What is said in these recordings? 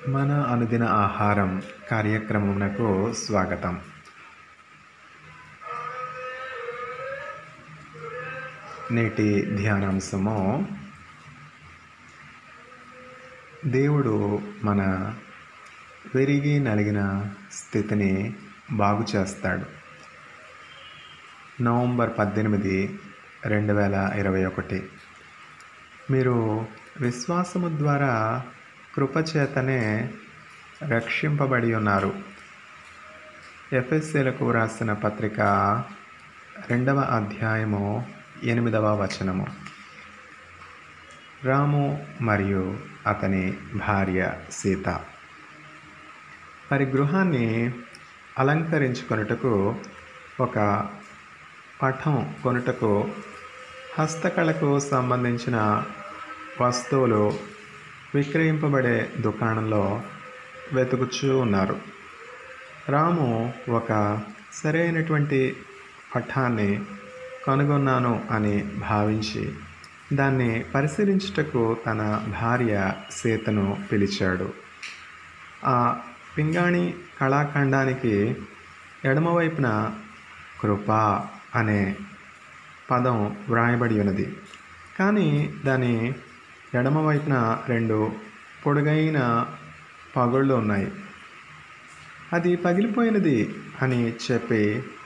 మన అనుదిన ఆహారం కార్యక్రమమునకు స్వాగతం నేటి ధ్యానాంశము దేవుడు మన విరిగి నలిగిన స్థితిని బాగు చేస్తాడు నవంబర్ పద్దెనిమిది రెండు వేల ఇరవై ఒకటి మీరు విశ్వాసము ద్వారా కృపచేతనే రక్షింపబడి ఉన్నారు ఎఫ్ఎస్సీలకు రాసిన పత్రిక రెండవ అధ్యాయము ఎనిమిదవ వచనము రాము మరియు అతని భార్య సీత వారి గృహాన్ని అలంకరించుకొనుటకు ఒక పఠం కొనుటకు హస్తకళకు సంబంధించిన వస్తువులు విక్రయింపబడే దుకాణంలో వెతుకుచూ ఉన్నారు రాము ఒక సరైనటువంటి పఠాన్ని కనుగొన్నాను అని భావించి దాన్ని పరిశీలించుటకు తన భార్య సీతను పిలిచాడు ఆ పింగాణి కళాఖండానికి ఎడమవైపున కృప అనే పదం వ్రాయబడి ఉన్నది కానీ దాని ఎడమవైపున రెండు పొడుగైన పగుళ్ళు ఉన్నాయి అది పగిలిపోయినది అని చెప్పి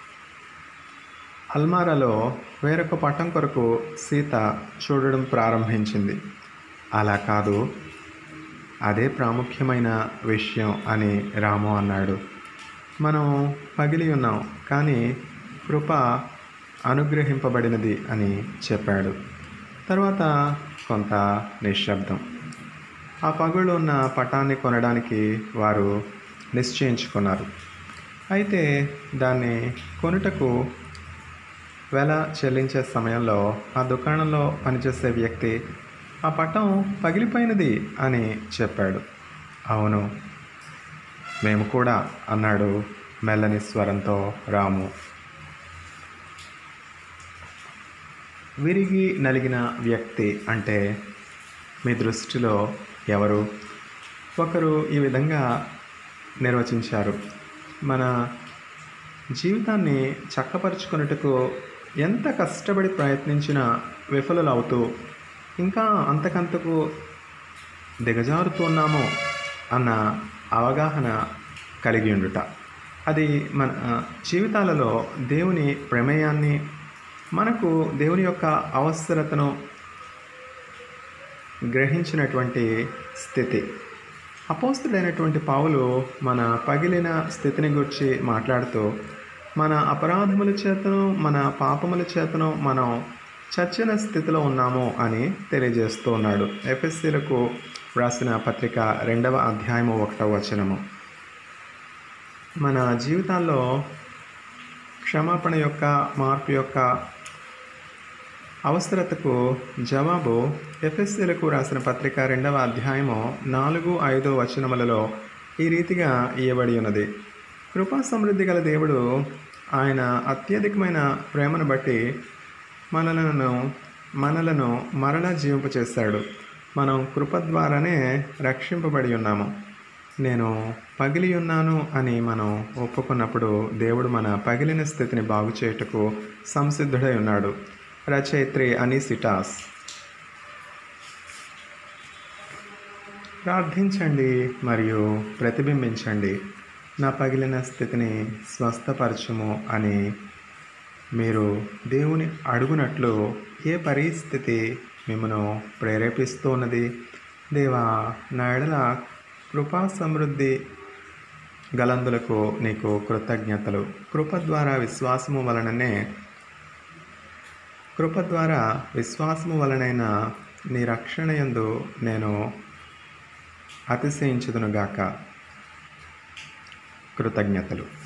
అల్మారాలో వేరొక పట్టం కొరకు సీత చూడడం ప్రారంభించింది అలా కాదు అదే ప్రాముఖ్యమైన విషయం అని రాము అన్నాడు మనం పగిలి ఉన్నాం కానీ కృప అనుగ్రహింపబడినది అని చెప్పాడు తర్వాత కొంత నిశ్శబ్దం ఆ పగుళ్ళు ఉన్న పటాన్ని కొనడానికి వారు నిశ్చయించుకున్నారు అయితే దాన్ని కొనుటకు వెల చెల్లించే సమయంలో ఆ దుకాణంలో పనిచేసే వ్యక్తి ఆ పట్టం పగిలిపోయినది అని చెప్పాడు అవును మేము కూడా అన్నాడు మెల్లని స్వరంతో రాము విరిగి నలిగిన వ్యక్తి అంటే మీ దృష్టిలో ఎవరు ఒకరు ఈ విధంగా నిర్వచించారు మన జీవితాన్ని చక్కపరుచుకున్నట్టుకు ఎంత కష్టపడి ప్రయత్నించినా విఫలులవుతూ ఇంకా అంతకంతకు దిగజారుతున్నామో అన్న అవగాహన కలిగి ఉండుట అది మన జీవితాలలో దేవుని ప్రమేయాన్ని మనకు దేవుని యొక్క అవసరతను గ్రహించినటువంటి స్థితి అపోస్తుడైనటువంటి పావులు మన పగిలిన స్థితిని గురించి మాట్లాడుతూ మన అపరాధముల చేతను మన పాపముల చేతను మనం చచ్చిన స్థితిలో ఉన్నాము అని తెలియజేస్తూ ఉన్నాడు ఎఫ్ఎస్సీలకు రాసిన పత్రిక రెండవ అధ్యాయము ఒకటవ వచనము మన జీవితాల్లో క్షమాపణ యొక్క మార్పు యొక్క అవసరతకు జవాబు ఎఫ్ఎస్సీలకు రాసిన పత్రిక రెండవ అధ్యాయము నాలుగు ఐదు వచనములలో ఈ రీతిగా ఇవ్వబడి ఉన్నది కృపా సమృద్ధి గల దేవుడు ఆయన అత్యధికమైన ప్రేమను బట్టి మనలను మనలను మరలా జీవింపచేశాడు మనం కృప ద్వారానే రక్షింపబడి ఉన్నాము నేను పగిలి ఉన్నాను అని మనం ఒప్పుకున్నప్పుడు దేవుడు మన పగిలిన స్థితిని బాగు చేయుటకు సంసిద్ధుడై ఉన్నాడు రచయిత్రి అనిసిటాస్ ప్రార్థించండి మరియు ప్రతిబింబించండి నా పగిలిన స్థితిని స్వస్థపరచుము అని మీరు దేవుని అడుగునట్లు ఏ పరిస్థితి మిమ్మను ప్రేరేపిస్తున్నది దేవా నా ఎడల కృపా సమృద్ధి గలందులకు నీకు కృతజ్ఞతలు కృప ద్వారా విశ్వాసము వలననే కృప ద్వారా విశ్వాసము వలనైన నీ రక్షణ యందు నేను అతిశయించుదునుగాక కృతజ్ఞతలు